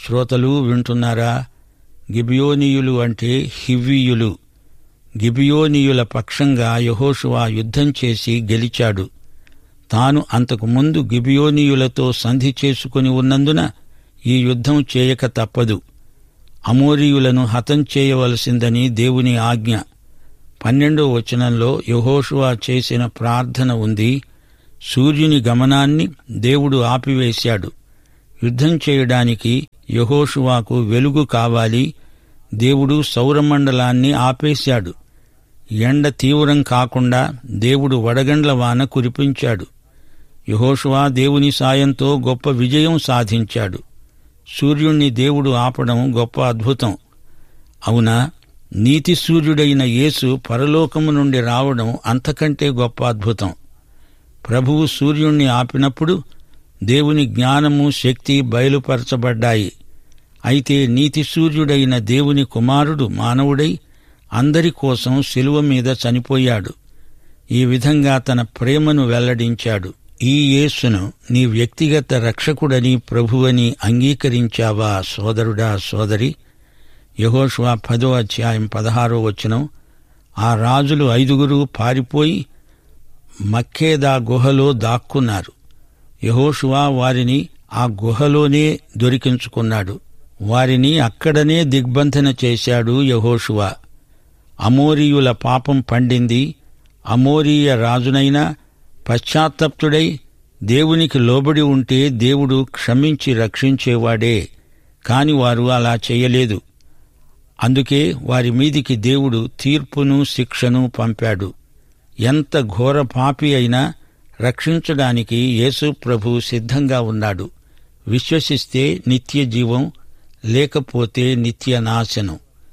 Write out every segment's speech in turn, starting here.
శ్రోతలు వింటున్నారా గిబియోనీయులు అంటే హివ్వీయులు గిబియోనీయుల పక్షంగా యహోషువా యుద్ధం చేసి గెలిచాడు తాను అంతకు ముందు గిబియోనీయులతో సంధి చేసుకుని ఉన్నందున ఈ యుద్ధం చేయక తప్పదు అమోరీయులను హతం చేయవలసిందని దేవుని ఆజ్ఞ పన్నెండో వచనంలో యహోషువా చేసిన ప్రార్థన ఉంది సూర్యుని గమనాన్ని దేవుడు ఆపివేశాడు యుద్ధం చేయడానికి యహోషువాకు వెలుగు కావాలి దేవుడు సౌరమండలాన్ని ఆపేశాడు ఎండ తీవ్రం కాకుండా దేవుడు వడగండ్ల వాన కురిపించాడు యహోషువా దేవుని సాయంతో గొప్ప విజయం సాధించాడు సూర్యుణ్ణి దేవుడు ఆపడం గొప్ప అద్భుతం అవునా నీతి సూర్యుడైన యేసు పరలోకము నుండి రావడం అంతకంటే గొప్ప అద్భుతం ప్రభువు సూర్యుణ్ణి ఆపినప్పుడు దేవుని జ్ఞానము శక్తి బయలుపరచబడ్డాయి అయితే నీతి సూర్యుడైన దేవుని కుమారుడు మానవుడై అందరి కోసం శిలువ మీద చనిపోయాడు ఈ విధంగా తన ప్రేమను వెల్లడించాడు ఈ యేసును నీ వ్యక్తిగత రక్షకుడని ప్రభువని అంగీకరించావా సోదరుడా సోదరి యహోషువా పదో అధ్యాయం పదహారో వచనం ఆ రాజులు ఐదుగురు పారిపోయి మక్కేదా గుహలో దాక్కున్నారు యహోషువా వారిని ఆ గుహలోనే దొరికించుకున్నాడు వారిని అక్కడనే దిగ్బంధన చేశాడు యహోషువా అమోరీయుల పాపం పండింది అమోరీయ రాజునైనా పశ్చాత్తప్తుడై దేవునికి లోబడి ఉంటే దేవుడు క్షమించి రక్షించేవాడే కాని వారు అలా చేయలేదు అందుకే వారి మీదికి దేవుడు తీర్పును శిక్షను పంపాడు ఎంత ఘోర పాపి అయినా రక్షించడానికి యేసు ప్రభు సిద్ధంగా ఉన్నాడు విశ్వసిస్తే నిత్య జీవం లేకపోతే నిత్య నాశనం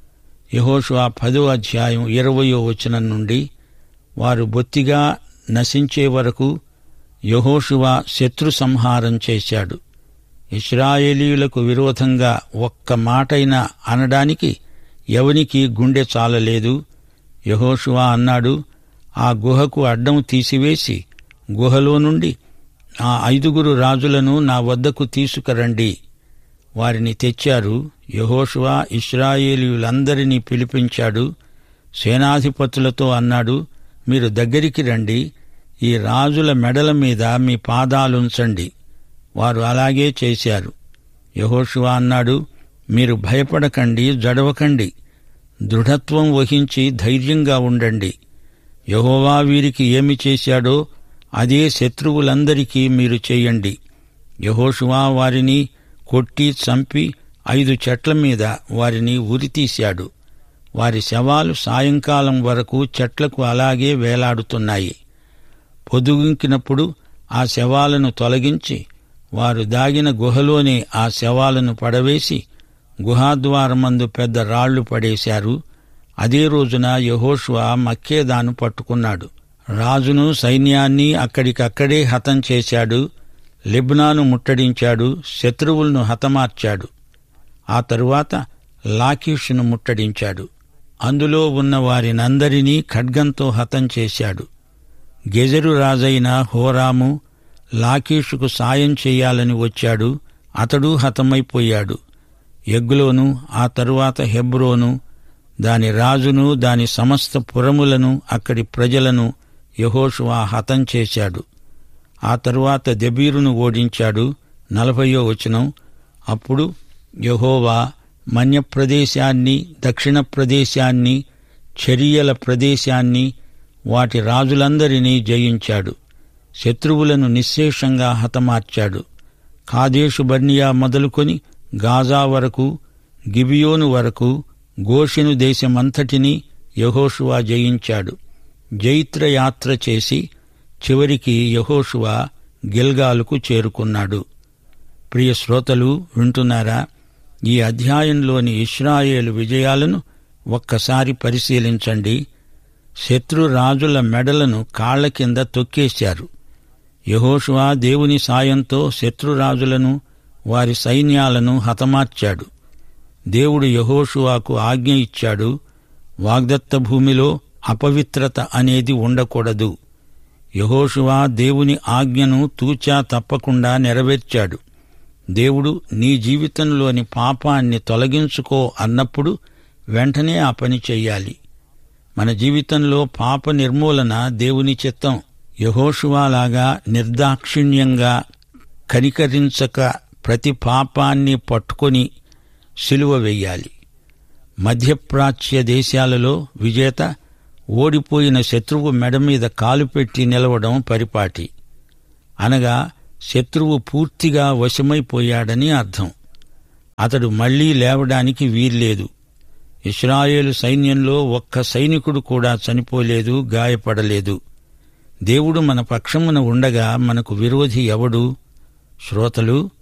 యహోషువా పదో అధ్యాయం ఇరవయో వచనం నుండి వారు బొత్తిగా నశించే వరకు యహోషువా శత్రు సంహారం చేశాడు ఇస్రాయేలీయులకు విరోధంగా ఒక్క మాటైనా అనడానికి ఎవనికి గుండె చాలలేదు యహోషువా అన్నాడు ఆ గుహకు అడ్డం తీసివేసి గుహలో నుండి ఆ ఐదుగురు రాజులను నా వద్దకు తీసుకురండి వారిని తెచ్చారు యహోషువా ఇస్రాయేలీయులందరినీ పిలిపించాడు సేనాధిపతులతో అన్నాడు మీరు దగ్గరికి రండి ఈ రాజుల మెడల మీద మీ పాదాలుంచండి వారు అలాగే చేశారు యహోషువా అన్నాడు మీరు భయపడకండి జడవకండి దృఢత్వం వహించి ధైర్యంగా ఉండండి యహోవా వీరికి ఏమి చేశాడో అదే శత్రువులందరికీ మీరు చేయండి యహోషువా వారిని కొట్టి చంపి ఐదు చెట్ల మీద వారిని ఉరితీశాడు వారి శవాలు సాయంకాలం వరకు చెట్లకు అలాగే వేలాడుతున్నాయి పొదుగింకినప్పుడు ఆ శవాలను తొలగించి వారు దాగిన గుహలోనే ఆ శవాలను పడవేసి గుహాద్వారమందు పెద్ద రాళ్లు పడేశారు అదే రోజున యహోషువా మక్కేదాను పట్టుకున్నాడు రాజును సైన్యాన్ని అక్కడికక్కడే హతం చేశాడు లిబ్నాను ముట్టడించాడు శత్రువులను హతమార్చాడు ఆ తరువాత లాకీషును ముట్టడించాడు అందులో ఉన్న వారినందరినీ ఖడ్గంతో హతం చేశాడు గెజరు రాజైన హోరాము లాకీషుకు సాయం చేయాలని వచ్చాడు అతడు హతమైపోయాడు ఎగ్లోను ఆ తరువాత హెబ్రోను దాని రాజును దాని సమస్త పురములను అక్కడి ప్రజలను యహోషువా హతం చేశాడు ఆ తరువాత దెబీరును ఓడించాడు నలభయో వచనం అప్పుడు యహోవా మన్య ప్రదేశాన్ని దక్షిణ ప్రదేశాన్ని చరియల ప్రదేశాన్ని వాటి రాజులందరినీ జయించాడు శత్రువులను నిశ్శేషంగా హతమార్చాడు కాదేశు బర్నియా మొదలుకొని గాజా వరకు గిబియోను వరకు గోషెను దేశమంతటినీ యహోషువా జయించాడు జైత్రయాత్ర చేసి చివరికి యహోషువా గిల్గాలుకు చేరుకున్నాడు ప్రియ శ్రోతలు వింటున్నారా ఈ అధ్యాయంలోని ఇస్రాయేలు విజయాలను ఒక్కసారి పరిశీలించండి శత్రు రాజుల మెడలను కాళ్ల కింద తొక్కేశారు యహోషువా దేవుని సాయంతో శత్రురాజులను వారి సైన్యాలను హతమార్చాడు దేవుడు యహోషువాకు ఆజ్ఞ ఇచ్చాడు వాగ్దత్త భూమిలో అపవిత్రత అనేది ఉండకూడదు యహోషువా దేవుని ఆజ్ఞను తూచా తప్పకుండా నెరవేర్చాడు దేవుడు నీ జీవితంలోని పాపాన్ని తొలగించుకో అన్నప్పుడు వెంటనే ఆ పని చెయ్యాలి మన జీవితంలో పాప నిర్మూలన దేవుని చిత్తం యహోషువాలాగా నిర్దాక్షిణ్యంగా కనికరించక ప్రతి పాపాన్ని పట్టుకొని సిలువ వెయ్యాలి మధ్యప్రాచ్య దేశాలలో విజేత ఓడిపోయిన శత్రువు మెడ మీద కాలు పెట్టి నిలవడం పరిపాటి అనగా శత్రువు పూర్తిగా వశమైపోయాడని అర్థం అతడు మళ్లీ లేవడానికి వీల్లేదు ఇస్రాయేలు సైన్యంలో ఒక్క సైనికుడు కూడా చనిపోలేదు గాయపడలేదు దేవుడు మన పక్షమున ఉండగా మనకు విరోధి ఎవడు శ్రోతలు